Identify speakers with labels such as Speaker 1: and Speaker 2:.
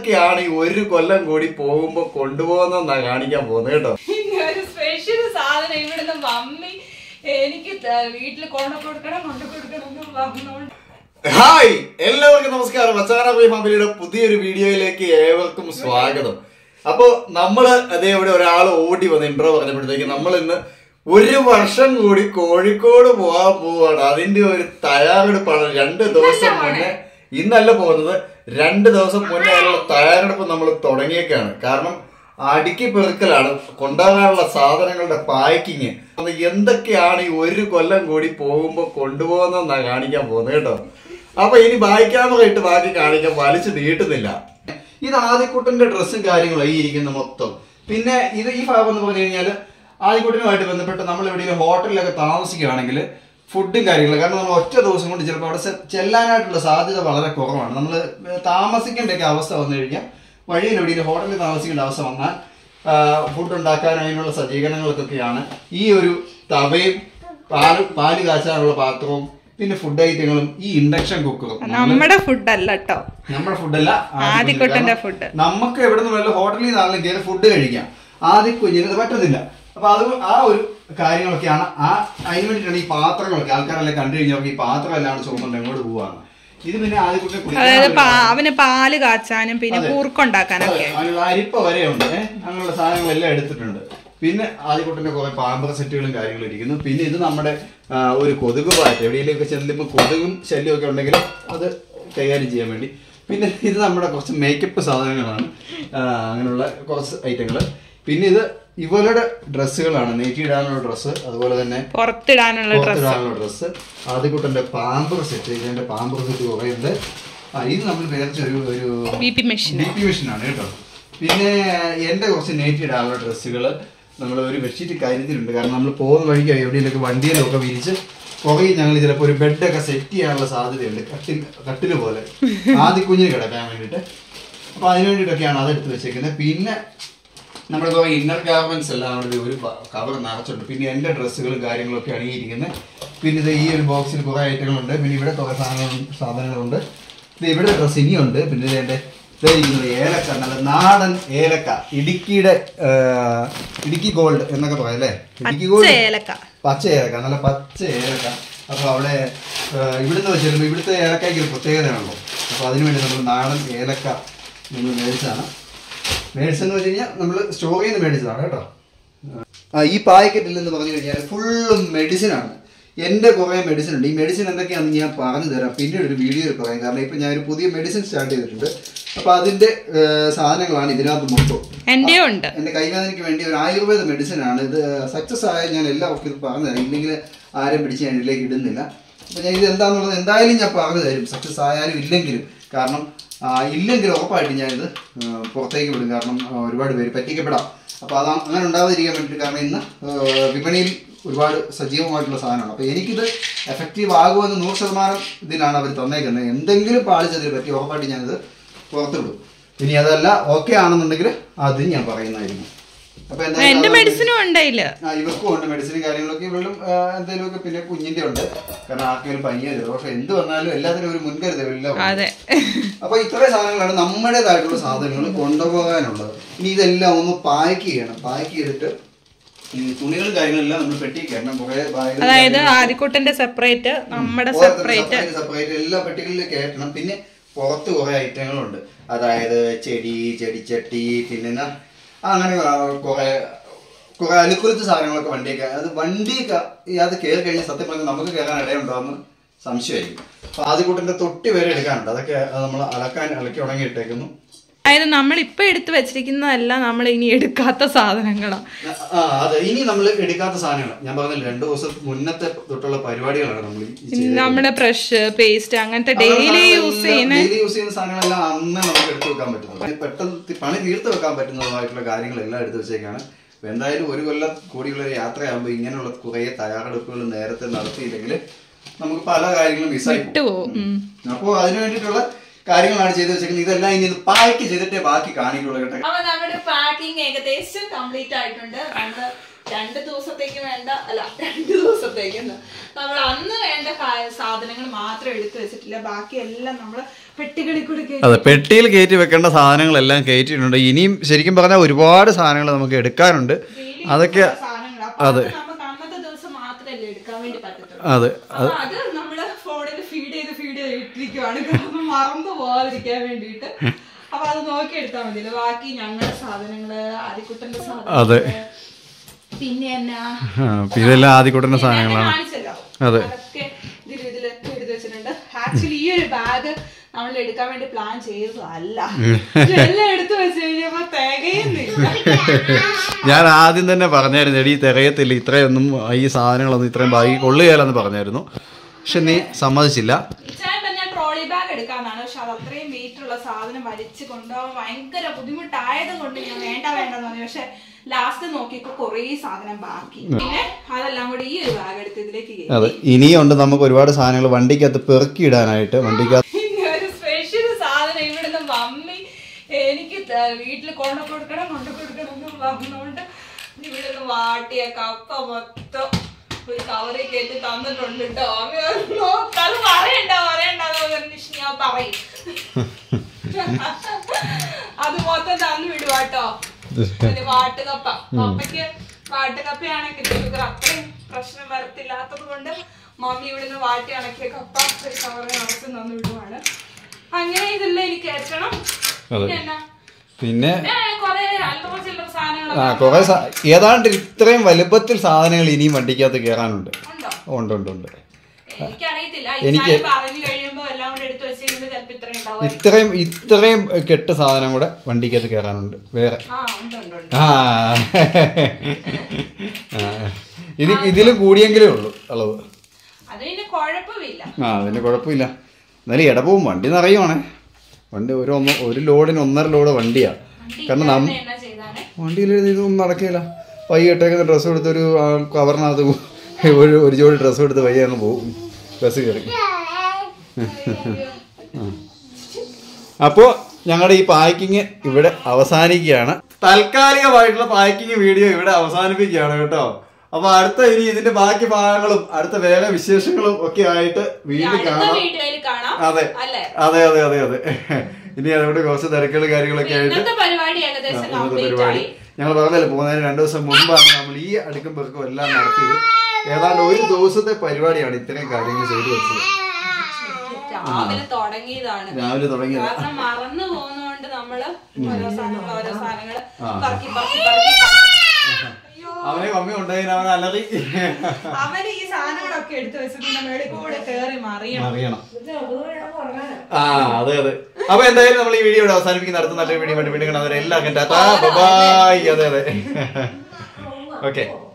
Speaker 1: എന്തൊക്കെയാണ് ഈ ഒരു കൊല്ലം കൂടി പോകുമ്പോ കൊണ്ടുപോകുന്ന കാണിക്കാൻ പോകുന്നത് കേട്ടോ
Speaker 2: പിന്നെ ഒരു സ്പെഷ്യൽ സാധനം ഇവിടുന്ന് മമ്മി എനിക്ക് വീട്ടിൽ കൊണ്ടു കൊടുക്കണം കൊണ്ടു കൊടുക്കണം എന്ന് പറഞ്ഞോണ്ട്
Speaker 1: ഹായ് എല്ലാവർക്കും നമസ്കാരം മച്ചാറബി ഫാമിലിയുടെ പുതിയൊരു വീഡിയോയിലേക്ക് ഏവർക്കും സ്വാഗതം അപ്പോ നമ്മള് അതേ ഇവിടെ ഒരാൾ ഓടി വന്ന് ഇൻട്രോ പറഞ്ഞപ്പോഴത്തേക്ക് നമ്മൾ ഇന്ന് ഒരു വർഷം കൂടി കോഴിക്കോട് പോകാൻ പോവാണ് അതിന്റെ ഒരു തയ്യാറെടുപ്പാണ് രണ്ട് ദിവസം മുന്നേ ഇന്നല്ല പോകുന്നത് രണ്ട് ദിവസം മുന്നേ അതിനുള്ള തയ്യാറെടുപ്പ് നമ്മൾ തുടങ്ങിയേക്കാണ് കാരണം അടുക്കി പെറുക്കലാണ് കൊണ്ടുപോകാനുള്ള സാധനങ്ങളുടെ പാക്കിങ് അത് എന്തൊക്കെയാണ് ഈ ഒരു കൊല്ലം കൂടി പോകുമ്പോ കൊണ്ടുപോകുന്ന കാണിക്കാൻ പോകുന്നത് കേട്ടോ അപ്പൊ ഇനി വായിക്കാമറ ഇട്ട് ബാക്കി കാണിക്കാൻ വലിച്ചു നീട്ടുന്നില്ല ഇത് ആദ്യക്കുട്ടന്റെ ഡ്രസ്സും കാര്യങ്ങളും ഈ ഇരിക്കുന്ന മൊത്തം പിന്നെ ഇത് ഈ ഭാഗം എന്ന് പറഞ്ഞു കഴിഞ്ഞാൽ ആദ്യക്കുട്ടനുമായിട്ട് ബന്ധപ്പെട്ട് നമ്മൾ എവിടെയെങ്കിലും ഹോട്ടലിലൊക്കെ താമസിക്കുകയാണെങ്കിൽ ഫുഡും കാര്യങ്ങളും കാരണം നമ്മൾ ഒറ്റ ദിവസം കൊണ്ട് ചിലപ്പോൾ അവിടെ ചെ- ചെല്ലാനായിട്ടുള്ള സാധ്യത വളരെ കുറവാണ് നമ്മൾ താമസിക്കേണ്ടൊക്കെ അവസ്ഥ വന്നു കഴിഞ്ഞാൽ വഴിയിൽ എവിടെയെങ്കിലും ഹോട്ടലിൽ താമസിക്കേണ്ട അവസ്ഥ വന്നാൽ ഫുഡ് ഉണ്ടാക്കാൻ അതിനുള്ള സജ്ജീകരണങ്ങൾക്കൊക്കെയാണ് ഈ ഒരു തവയും പാല് പാല് കാച്ചാനുള്ള പാത്രവും പിന്നെ ഫുഡ് ഐറ്റങ്ങളും ഈ ഇൻഡക്ഷൻ കുക്കറും
Speaker 2: നമ്മുടെ ഫുഡ് അല്ല കേട്ടോ
Speaker 1: നമ്മുടെ ഫുഡല്ല
Speaker 2: ആദിക്കുട്ടന്റെ food.
Speaker 1: നമുക്ക് എവിടെ നിന്ന് വല്ല ഹോട്ടലിൽ നിന്നാണെങ്കിലും കയറി ഫുഡ് കഴിക്കാം ആദ്യ കുഞ്ഞിന് ഇത് പറ്റുന്നില്ല അപ്പൊ അത് ആ ഒരു കാര്യങ്ങളൊക്കെയാണ് ആ അതിന് വേണ്ടിയിട്ടാണ് ഈ പാത്രങ്ങളൊക്കെ ആൾക്കാരെല്ലാം കണ്ടു കഴിഞ്ഞാൽ ഈ പാത്രം എല്ലാം ചുമന്നുണ്ട് എങ്ങോട്ട് പോവാണ് ഇത് പിന്നെ ആദ്യക്കുട്ടി
Speaker 2: അതായത് പാ- അവന് പാല് കാച്ചാനും പിന്നെ
Speaker 1: അതെ.
Speaker 2: കൂർക്കുണ്ടാക്കാനൊക്കെ
Speaker 1: അതിനുള്ള അരിപ്പ വരെയുണ്ട് ഏഹ് അങ്ങനെയുള്ള സാധനങ്ങളെല്ലാം എടുത്തിട്ടുണ്ട് പിന്നെ ആദ്യക്കുട്ടന്റെ കുറെ പാമ്പർ സെറ്റുകളും കാര്യങ്ങളും ഇരിക്കുന്നു പിന്നെ ഇത് നമ്മുടെ ആ, ഒരു കൊതുക് പാറ്റ് എവിടെയെങ്കിലുമൊക്കെ ചെല്ലുമ്പോൾ കൊതുകും ശല്യമൊക്കെ ഉണ്ടെങ്കിൽ അത് കൈകാര്യം ചെയ്യാൻ വേണ്ടി പിന്നെ ഇത് നമ്മുടെ കുറച്ച് മേക്കപ്പ് സാധനങ്ങളാണ് ആ, അങ്ങനെയുള്ള കുറച്ച് ഐറ്റങ്ങൾ പിന്നെ ഇത് ഇവരുടെ ഡ്രസ്സുകളാണ് നെറ്റി ഇടാനുള്ള ഡ്രസ്സ് അതുപോലെ തന്നെ
Speaker 2: പുറത്തിടാനുള്ള ഡ്രസ്സ്
Speaker 1: പുറത്തിടാനുള്ള ഡ്രസ്സ് ആദ്യക്കുട്ടന്റെ പാമ്പർ സെറ്റ് ഇതിന്റെ പാമ്പർ സെറ്റ് കുറേ ഉണ്ട് ആ ഇത് നമ്മൾ വേറെ ഒരു ഒരു
Speaker 2: B P machine
Speaker 1: D P മെഷീനാണ് കേട്ടോ പിന്നെ എൻ്റെ കുറച്ച് നെറ്റ് ഇടാനുള്ള ഡ്രസ്സുകൾ നമ്മൾ ഒരു ബെഡ്ഷീറ്റ് കരുതിയിട്ടുണ്ട് കാരണം നമ്മൾ പോകുന്ന വഴിക്ക് എവിടെയെങ്കിലൊക്കെ വണ്ടിയിലൊക്കെ വിരിച്ച് പുറകെ ഞങ്ങൾ ചിലപ്പോൾ ഒരു ബെഡൊക്കെ സെറ്റ് ചെയ്യാനുള്ള സാധ്യതയുണ്ട് കട്ടിൽ കട്ടിൽ പോലെ ആദ്യ കുഞ്ഞിന് കിടക്കാൻ വേണ്ടിയിട്ട് അപ്പോൾ അതിന് വേണ്ടിയിട്ടൊക്കെയാണ് അതെടുത്ത് വെച്ചേക്കുന്നത് പിന്നെ നമ്മുടെ കുറേ ഇന്നർ ഗാർമെന്റ്സ് എല്ലാം അവിടെ ഒരു കവർ നിറച്ചുണ്ട് പിന്നെ എൻ്റെ ഡ്രസ്സുകളും കാര്യങ്ങളൊക്കെ അണിയിരിക്കുന്നത് പിന്നെ ഇത് ഈ ഒരു ബോക്സിൽ കുറേ ഐറ്റങ്ങളുണ്ട് പിന്നെ ഇവിടെ കുറേ സാധനങ്ങൾ സാധനങ്ങളുണ്ട് ഇത് ഇവിടെ ഡ്രസ്സ് ഇനിയുണ്ട് പിന്നെ ഇത് എൻ്റെ ഇതേ ഇരിക്കുന്നത് ഏലക്ക നല്ല നാടൻ ഏലക്ക ഇടുക്കിയുടെ ആ, ഇടുക്കി ഗോൾഡ് എന്നൊക്കെ പറയാം അല്ലേ ഇടുക്കി ഗോൾഡ്
Speaker 2: ഏലക്ക
Speaker 1: പച്ച ഏലക്ക നല്ല പച്ച ഏലക്ക അപ്പോൾ അവിടെ ആ, ഇവിടുന്ന് വെച്ചിരുമ്പോൾ ഇവിടുത്തെ ഏലക്കയ്ക്ക് ഒരു പ്രത്യേകതയാണല്ലോ അപ്പോൾ അതിന് വേണ്ടി നമ്മൾ നാടൻ ഏലക്ക നമ്മൾ മേടിച്ചതാണ് മേടിച്ചെന്ന് വെച്ച് കഴിഞ്ഞാൽ നമ്മൾ സ്റ്റോറിൽ നിന്ന് മേടിച്ചതാണ് കേട്ടോ ആ ഈ പാക്കറ്റിൽ എന്ന് പറഞ്ഞു കഴിഞ്ഞാൽ ഫുള്ളും മെഡിസിൻ ആണ് എൻ്റെ കുറേ മെഡിസിൻ ഉണ്ട് ഈ മെഡിസിൻ എന്തൊക്കെയാണെന്ന് ഞാൻ പറഞ്ഞു തരാം പിന്നീട് ഒരു വീഡിയോയിൽ പറയാം കാരണം ഇപ്പം ഞാൻ ഒരു പുതിയ മെഡിസിൻ സ്റ്റാർട്ട് ചെയ്തിട്ടുണ്ട് അപ്പോൾ അതിൻ്റെ സാധനങ്ങളാണ് ഇതിനകത്ത് മൊത്തം
Speaker 2: എന്റെയും ഉണ്ട്
Speaker 1: എൻ്റെ കൈവേദനയ്ക്ക് വേണ്ടി ഒരു ആയുർവേദ മെഡിസിൻ ആണ് ഇത് സക്സസ് ആയ ഞാൻ എല്ലാവർക്കും ഇത് പറഞ്ഞു തരാം ഇല്ലെങ്കിൽ ആരും പിടിച്ച് ഞാൻ ഇതിലേക്ക് ഇടുന്നില്ല അപ്പോൾ ഞാൻ ഇത് എന്താണെന്നുള്ളത് എന്തായാലും ഞാൻ പറഞ്ഞു തരും സക്സസ് ആയാലും ഇല്ലെങ്കിലും കാരണം ആ, ഇല്ലെങ്കിൽ ഉറപ്പായിട്ടും ഞാനിത് ആ, പുറത്തേക്ക് വിടും കാരണം ആ, ഒരുപാട് പേര് പറ്റിക്കപ്പെടാം അപ്പോൾ അത് അങ്ങനെ ഉണ്ടാവാതിരിക്കാൻ വേണ്ടിയിട്ട് കാരണം ഇന്ന് ആ, വിപണിയിൽ ഒരുപാട് സജീവമായിട്ടുള്ള സാധനമാണ് അപ്പോൾ എനിക്കിത് എഫക്റ്റീവ് ആകുമെന്ന് നൂറ് ശതമാനം ഇതിലാണ് അവർ തന്നേക്കുന്നത് എന്തെങ്കിലും പാളിച്ചതിൽ പറ്റി ഉറപ്പായിട്ട് ഞാനിത് പുറത്ത് വിടും ഇനി അതല്ല ഓക്കെ ആണെന്നുണ്ടെങ്കിൽ അത് ഞാൻ പറയുന്നതായിരിക്കും അപ്പോൾ
Speaker 2: എന്റെ
Speaker 1: എന്തായാലും
Speaker 2: മെഡിസിനും ഉണ്ടയില്
Speaker 1: ആ, ഇവർക്കും ഉണ്ട് മെഡിസിനും കാര്യങ്ങളൊക്കെ ഇവരിലും എന്തെങ്കിലുമൊക്കെ പിന്നെ കുഞ്ഞിന്റെ ഉണ്ട് കാരണം ആർക്കെങ്കിലും പനിയോ പക്ഷെ എന്ത് വന്നാലും എല്ലാത്തിനും ഒരു മുൻകരുതൽ എല്ലാം ഉണ്ട്.
Speaker 2: അതെ
Speaker 1: അപ്പൊ ഇത്രയും സാധനങ്ങളാണ് നമ്മുടേതായിട്ടുള്ള സാധനങ്ങൾ കൊണ്ടുപോകാനുള്ളത് ഇനി ഇതെല്ലാം ഒന്ന് പാക്ക് ചെയ്യണം പാക്ക് ചെയ്തിട്ട് ഈ തുണികളും കാര്യങ്ങളെല്ലാം നമ്മൾ പെട്ടി കയറണം കുറെ ബാഗുകൾ
Speaker 2: അതായത് ആദിക്കുട്ടന്റെ സെപ്പറേറ്റ് നമ്മുടെ സെപ്പറേറ്റ്
Speaker 1: സെപ്പറേറ്റ് എല്ലാ പെട്ടികളിലും കയറ്റണം പിന്നെ പുറത്ത് കുറെ ഐറ്റങ്ങളുണ്ട് അതായത് ചെടി ചെടിച്ചട്ടി പിന്നെ ന- അങ്ങനെ കുറെ കുറെ അലുക്കുലത്ത് സാധനങ്ങളൊക്കെ വണ്ടിയൊക്കെ അത് വണ്ടിയൊക്കെ അത് കയറി കഴിഞ്ഞാൽ സത്യം പറഞ്ഞാൽ നമുക്ക് കയറാൻ ഇടയുണ്ടാവുന്ന സംശയമായിരിക്കും അപ്പൊ ആദ്യക്കൂട്ടിന്റെ തൊട്ടി വരെ എടുക്കാനുണ്ട് അതൊക്കെ നമ്മൾ അലക്കാൻ അലക്കി ഉണങ്ങി ഇട്ടേക്കുന്നു
Speaker 2: അതായത് നമ്മൾ ഇപ്പൊ എടുത്തു വെച്ചിരിക്കുന്നതല്ല നമ്മൾ ഇനി എടുക്കാത്ത സാധനങ്ങളാ
Speaker 1: ആ അതെ ഇനി നമ്മൾ എടുക്കാത്ത സാധനങ്ങൾ ഞാൻ പറഞ്ഞില്ല രണ്ടു ദിവസം മുന്നത്തെ തൊട്ടുള്ള പരിപാടികളാണ് നമ്മൾ ഈ ചെയ്തത്.
Speaker 2: നമ്മുടെ ബ്രഷ് പേസ്റ്റ് അങ്ങനത്തെ ഡെയിലി യൂസ് ചെയ്യുന്ന
Speaker 1: ഡെയിലി യൂസ് ചെയ്യുന്ന സാധനങ്ങളെല്ലാം അന്ന് നമുക്ക് എടുത്തു വെക്കാൻ പറ്റുന്നത് പെട്ടെന്ന് തി- പണി തീർത്ത് വെക്കാൻ പറ്റുന്നതുമായിട്ടുള്ള കാര്യങ്ങളെല്ലാം എടുത്തു വെച്ചേക്കാണ് അപ്പൊ എന്തായാലും ഒരു കൊല്ലം കൂടിയുള്ള ഒരു യാത്രയാകുമ്പോൾ ഇങ്ങനെയുള്ള കുറേ തയ്യാറെടുപ്പുകൾ നേരത്തെ നടത്തിയില്ലെങ്കിൽ നമുക്ക് പല കാര്യങ്ങളും മിസ്സായി പോകും.
Speaker 2: വിട്ടുപോകും ഉം.
Speaker 1: അപ്പോൾ അതിന് വേണ്ടിയിട്ടുള്ള കാര്യങ്ങളാണ് ചെയ്തു വെച്ചേക്കുന്നത് ഇതെല്ലാം ഇനി പാക്ക് ചെയ്തിട്ടേ ബാക്കി കാണിക്കുള്ളൂ കേട്ടോ
Speaker 2: അപ്പൊ നമ്മുടെ പാക്കിംഗ് ഏകദേശം കംപ്ലീറ്റ് ആയിട്ടുണ്ട് നമ്മള് രണ്ട് ദിവസത്തേക്ക് വേണ്ട അല്ല രണ്ട് ദിവസത്തേക്ക് നമ്മൾ അന്ന് വേണ്ട കാ- സാധനങ്ങൾ മാത്രം എടുത്തു വെച്ചിട്ടില്ല ബാക്കി എല്ലാം നമ്മൾ പെട്ടികളിൽ കൂടി കയറ്റി
Speaker 1: അതെ പെട്ടിയിൽ കയറ്റി വെക്കേണ്ട സാധനങ്ങളെല്ലാം കയറ്റിയിട്ടുണ്ട് ഇനിയും ശരിക്കും പറഞ്ഞാൽ ഒരുപാട് സാധനങ്ങൾ നമുക്ക് എടുക്കാനുണ്ട് അതൊക്കെ
Speaker 2: സാധനങ്ങൾ അപ്പൊ അത് നമുക്ക് അന്നത്തെ ദിവസം മാത്രമല്ലേ എടുക്കാൻ വേണ്ടി പറ്റത്തുള്ളൂ
Speaker 1: അതെ
Speaker 2: അപ്പൊ അത് നമ്മള് ഫോണിൽ ഫീഡ് ചെയ്ത് ഫീഡ് ചെയ്ത് ഇട്ടിരിക്കുവാണ് കാരണം മറന്നു പോകാതിരിക്കാൻ വേണ്ടിയിട്ട് അപ്പൊ അത് നോക്കി എടുത്താൽ മതിയല്ലോ ബാക്കി ഞങ്ങളുടെ സാധനങ്ങള് ആദിക്കുട്ടന്റെ
Speaker 1: അതെ.
Speaker 2: സാധനങ്ങള് പിന്നെ എന്നാ
Speaker 1: ആ, പിന്നെ ഇതെല്ലാം ആദ്യക്കൂട്ടുന്ന സാധനങ്ങളാണ്
Speaker 2: കാണിച്ചല്ലോ
Speaker 1: അതെ.
Speaker 2: അതൊക്കെ ഇതിൽ ഇതിലൊക്കെ എടുത്ത് വെച്ചിട്ടുണ്ട് ആക്ച്വലി ഈ ഒരു ബാഗ് നമ്മൾ എടുക്കാൻ വേണ്ടി പ്ലാൻ ചെയ്തതല്ല എല്ലാം എടുത്തു വെച്ച് കഴിഞ്ഞപ്പോ തികയുന്നില്ല
Speaker 1: ഞാൻ ആദ്യം തന്നെ പറഞ്ഞായിരുന്നു എടി തികയത്തില്ല ഇത്രയൊന്നും ഈ സാധനങ്ങളൊന്നും ഇത്രയും ബാഗി കൊള്ളുകയില്ലെന്ന് പറഞ്ഞായിരുന്നു പക്ഷെ നീ സമ്മതിച്ചില്ല
Speaker 2: ഇച്ചായപ്പൻ ഞാൻ ട്രോളി ബാഗ് എടുക്കാന്നാണ് പക്ഷെ അത് അത്രയും വെയിറ്റ് ഉള്ള സാധനം വലിച്ച് കൊണ്ടുപോകാൻ ഭയങ്കര ബുദ്ധിമുട്ടായത് കൊണ്ട് ഞാൻ വേണ്ട വേണ്ടെന്ന് പറഞ്ഞു പക്ഷെ ലാസ്റ്റ് നോക്കിയപ്പോ കുറേ സാധനം ബാക്കി പിന്നെ അതെല്ലാം കൂടി ഈ ഒരു ബാഗ് എടുത്ത് ഇതിലേക്ക് കയറ്റി.
Speaker 1: അതെ ഇനിയുണ്ട് നമുക്ക് ഒരുപാട് സാധനങ്ങൾ വണ്ടിക്കകത്ത് പെറുക്കി ഇടാനായിട്ട് വണ്ടിക്കകത്ത്
Speaker 2: പിന്നെ ഒരു സ്പെഷ്യൽ സാധനം ഇവിടുന്ന് മമ്മി എനിക്ക് ത- വീട്ടിൽ കൊണ്ടു കൊടുക്കണം കൊണ്ടു കൊടുക്കണം എന്ന് പറഞ്ഞുകൊണ്ട് ഇവിടുന്ന് വാട്ടിയ കപ്പ മൊത്തം ഒരു കവറിൽ കയറ്റി തന്നിട്ടുണ്ട് കേട്ടോ മമ്മി പറഞ്ഞു, "നോക്ക്, അത് പറയണ്ട പറയണ്ട എന്ന് പറഞ്ഞു. "ഇഷ്, ഞാൻ പറയും അത് മൊത്തം തന്നു വിടുവാട്ടോ ഒരു വാട്ടുകപ്പ കപ്പയ്ക്ക് വാട്ടുകപ്പയാണെങ്കിൽ ഷുഗർ അത്രയും പ്രശ്നം വരത്തില്ലാത്തത് കൊണ്ട് മമ്മി ഇവിടുന്ന് വാട്ടി അണക്കിയ കപ്പ ഒരു കവറ് നിറച്ച് തന്നു വിടുവാണ് അങ്ങനെ ഇതെല്ലാം എനിക്ക് ഏറ്റണം
Speaker 1: അതെ.
Speaker 2: പിന്നെ എന്നാ?
Speaker 1: പിന്നെ
Speaker 2: പിന്നെ കുറെ അല്ലറ ചില്ലറ
Speaker 1: ആ
Speaker 2: സാധനങ്ങളൊക്കെ
Speaker 1: കുറെ സാ- ഏതാണ്ട് ഇത്രയും വലുപ്പത്തിൽ സാധനങ്ങൾ ഇനിയും വണ്ടിക്കകത്ത് കയറാനുണ്ട്
Speaker 2: ഉണ്ടോ
Speaker 1: ഉണ്ട് ഉണ്ട് ഉണ്ട്
Speaker 2: എനിക്കറിയത്തില്ല
Speaker 1: എനിക്ക്
Speaker 2: ഇച്ചായ പറഞ്ഞു കഴിയുമ്പോ എല്ലാം കൂടെ എടുത്തു വെച്ച് കഴിയുമ്പോ ചിലപ്പോ ഇത്രയും ഉണ്ടാവും
Speaker 1: ഇത്രയും ഇത്രയും കെട്ട് സാധനം കൂടെ വണ്ടിക്കകത്ത് കയറാനുണ്ട് വേറെ
Speaker 2: ആ ഉണ്ട് ഉണ്ട് ഉണ്ട്
Speaker 1: ആ ആ. ഇത് ഇതിലും കൂടിയെങ്കിലേ ഉള്ളൂ അളവ്
Speaker 2: അത് പിന്നെ കുഴപ്പമില്ല
Speaker 1: ആ അതിന് കുഴപ്പമില്ല എന്നാലും ഇടപോവും വണ്ടി നിറയുവാണേ വണ്ടി ഒരു ഒന്ന് ഒരു ലോഡിന് ഒന്നര ലോഡ് വണ്ടിയാ കാരണം നം
Speaker 2: പിന്നെ എന്നാ ചെയ്താനെ
Speaker 1: വണ്ടിയിൽ ഇതൊന്നും നടക്കില്ല വൈകിട്ടേക്കുന്ന ഡ്രസ്സ് എടുത്തൊരു ആ, കവറിനകത്ത് ഒരു ഒരു ജോഡി ഡ്രസ്സ് എടുത്ത് വയ്യ അങ്ങ് പോകും ബസ് കയറി അപ്പോൾ ഞങ്ങളുടെ ഈ പാക്കിങ് ഇവിടെ അവസാനിക്കുകയാണ് താൽക്കാലികമായിട്ടുള്ള പാക്കിങ് വീഡിയോ ഇവിടെ അവസാനിപ്പിക്കുകയാണ് കേട്ടോ അപ്പൊ അടുത്ത ഇനി ഇതിന്റെ ബാക്കി ഭാഗങ്ങളും അടുത്ത വേറെ വിശേഷങ്ങളും ഒക്കെ ആയിട്ട് വീണ്ടും
Speaker 2: അടുത്ത
Speaker 1: കാണാം
Speaker 2: വീഡിയോയിൽ കാണാം
Speaker 1: അതെ
Speaker 2: അല്ലേ
Speaker 1: അതെ അതെ അതെ അതെ ഇനി അതുകൊണ്ട് കുറച്ച് തിരക്കുകൾ കാര്യങ്ങളൊക്കെ ആയിട്ട്
Speaker 2: ഇന്നത്തെ പരിപാടി ഏകദേശം
Speaker 1: ഇന്നത്തെ
Speaker 2: കംപ്ലീറ്റ്
Speaker 1: പരിപാടി
Speaker 2: ആയി
Speaker 1: ഞങ്ങൾ പറഞ്ഞല്ലോ പോകുന്നതിന് രണ്ടു ദിവസം മുമ്പാണ് നമ്മൾ ഈ അടുക്കും പെറുക്കും എല്ലാം നടത്തിയത് ഏതാണ്ട് ഒരു ദിവസത്തെ പരിപാടിയാണ് ഇത്രയും കാര്യങ്ങൾ ചെയ്തു വെച്ചത്
Speaker 2: രാവിലെ തുടങ്ങിയതാണ്
Speaker 1: രാവിലെ തുടങ്ങിയത്
Speaker 2: കാരണം മറന്നു പോകുന്നോണ്ട് നമ്മള് ഓരോ സാധനങ്ങൾ ഓരോ സാധനങ്ങള്
Speaker 1: ആ.
Speaker 2: പറക്കി പറക്കി പറക്കി പറക്കി. അയ്യോ
Speaker 1: അവനെ മമ്മി ഉണ്ടായിന് അവൻ അലറി
Speaker 2: അവര് ഈ സാധനങ്ങളൊക്കെ എടുത്തു വെച്ചിട്ട് മേളിൽ കൂടെ കേറി മറിയണം
Speaker 1: അറിയണം ആ അതെ അതെ അപ്പൊ എന്തായാലും നമ്മൾ ഈ വീഡിയോ ഇവിടെ അവസാനിപ്പിക്കുന്ന അടുത്ത നല്ലൊരു വീഡിയോ വേണ്ടി വീണ്ടും കാണാൻ എല്ലാവർക്കും ടാറ്റാ ബൈ അതെ അതെ ഓക്കെ